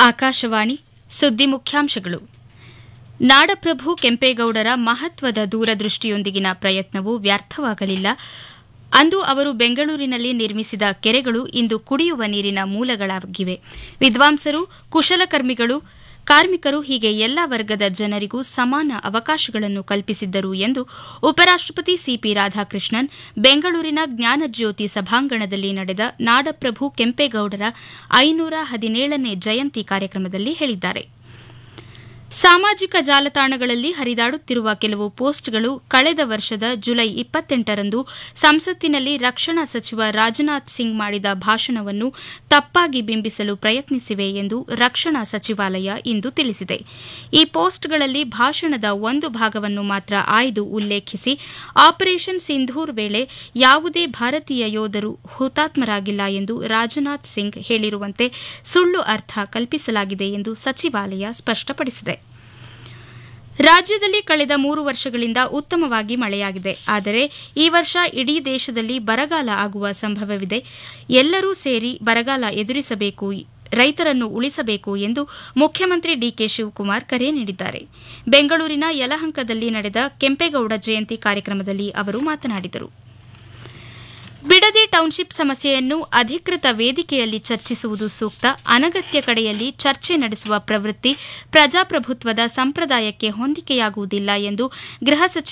ಆಕಾಶವಾಣಿ ಸುದ್ದಿ ಮುಖ್ಯಾಂಶಗಳು ನಾಡಪ್ರಭು ಕೆಂಪೇಗೌಡರ ಮಹತ್ವದ ದೂರದೃಷ್ಟಿಯೊಂದಿಗಿನ ಪ್ರಯತ್ನವು ವ್ಯರ್ಥವಾಗಲಿಲ್ಲ ಅಂದು ಅವರು ಬೆಂಗಳೂರಿನಲ್ಲಿ ನಿರ್ಮಿಸಿದ ಕೆರೆಗಳು ಇಂದು ಕುಡಿಯುವ ನೀರಿನ ಮೂಲಗಳಾಗಿವೆ ವಿದ್ವಾಂಸರು ಕುಶಲಕರ್ಮಿಗಳು ಕಾರ್ಮಿಕರು ಹೀಗೆ ಎಲ್ಲ ವರ್ಗದ ಜನರಿಗೂ ಸಮಾನ ಅವಕಾಶಗಳನ್ನು ಕಲ್ಪಿಸಿದ್ದರು ಎಂದು ಉಪರಾಷ್ಟಪತಿ ಸಿಪಿ ರಾಧಾಕೃಷ್ಣನ್ ಬೆಂಗಳೂರಿನ ಜ್ಞಾನಜ್ಯೋತಿ ಸಭಾಂಗಣದಲ್ಲಿ ನಡೆದ ನಾಡಪ್ರಭು ಕೆಂಪೇಗೌಡರ ಐನೂರ ಹದಿನೇಳನೇ ಜಯಂತಿ ಕಾರ್ಯಕ್ರಮದಲ್ಲಿ ಹೇಳಿದ್ದಾರೆ ಸಾಮಾಜಿಕ ಜಾಲತಾಣಗಳಲ್ಲಿ ಹರಿದಾಡುತ್ತಿರುವ ಕೆಲವು ಪೋಸ್ಟ್ಗಳು ಕಳೆದ ವರ್ಷದ ಜುಲೈ ಇಪ್ಪತ್ತೆಂಟರಂದು ಸಂಸತ್ತಿನಲ್ಲಿ ರಕ್ಷಣಾ ಸಚಿವ ರಾಜನಾಥ್ ಸಿಂಗ್ ಮಾಡಿದ ಭಾಷಣವನ್ನು ತಪ್ಪಾಗಿ ಬಿಂಬಿಸಲು ಪ್ರಯತ್ನಿಸಿವೆ ಎಂದು ರಕ್ಷಣಾ ಸಚಿವಾಲಯ ಇಂದು ತಿಳಿಸಿದೆ ಈ ಪೋಸ್ಟ್ಗಳಲ್ಲಿ ಭಾಷಣದ ಒಂದು ಭಾಗವನ್ನು ಮಾತ್ರ ಆಯ್ದು ಉಲ್ಲೇಖಿಸಿ ಆಪರೇಷನ್ ಸಿಂಧೂರ್ ವೇಳೆ ಯಾವುದೇ ಭಾರತೀಯ ಯೋಧರು ಹುತಾತ್ಮರಾಗಿಲ್ಲ ಎಂದು ರಾಜನಾಥ್ ಸಿಂಗ್ ಹೇಳಿರುವಂತೆ ಸುಳ್ಳು ಅರ್ಥ ಕಲ್ಪಿಸಲಾಗಿದೆ ಎಂದು ಸಚಿವಾಲಯ ಸ್ಪಷ್ಟಪಡಿಸಿದೆ ರಾಜ್ಯದಲ್ಲಿ ಕಳೆದ ಮೂರು ವರ್ಷಗಳಿಂದ ಉತ್ತಮವಾಗಿ ಮಳೆಯಾಗಿದೆ ಆದರೆ ಈ ವರ್ಷ ಇಡೀ ದೇಶದಲ್ಲಿ ಬರಗಾಲ ಆಗುವ ಸಂಭವವಿದೆ ಎಲ್ಲರೂ ಸೇರಿ ಬರಗಾಲ ಎದುರಿಸಬೇಕು ರೈತರನ್ನು ಉಳಿಸಬೇಕು ಎಂದು ಮುಖ್ಯಮಂತ್ರಿ ಡಿಕೆ ಶಿವಕುಮಾರ್ ಕರೆ ನೀಡಿದ್ದಾರೆ ಬೆಂಗಳೂರಿನ ಯಲಹಂಕದಲ್ಲಿ ನಡೆದ ಕೆಂಪೇಗೌಡ ಜಯಂತಿ ಕಾರ್ಯಕ್ರಮದಲ್ಲಿ ಅವರು ಮಾತನಾಡಿದರು ಬಿಡದಿ ಟೌನ್ಶಿಪ್ ಸಮಸ್ಯೆಯನ್ನು ಅಧಿಕೃತ ವೇದಿಕೆಯಲ್ಲಿ ಚರ್ಚಿಸುವುದು ಸೂಕ್ತ ಅನಗತ್ಯ ಕಡೆಯಲ್ಲಿ ಚರ್ಚೆ ನಡೆಸುವ ಪ್ರವೃತ್ತಿ ಪ್ರಜಾಪ್ರಭುತ್ವದ ಸಂಪ್ರದಾಯಕ್ಕೆ ಹೊಂದಿಕೆಯಾಗುವುದಿಲ್ಲ ಎಂದು ಗೃಹ ಸಚಿವ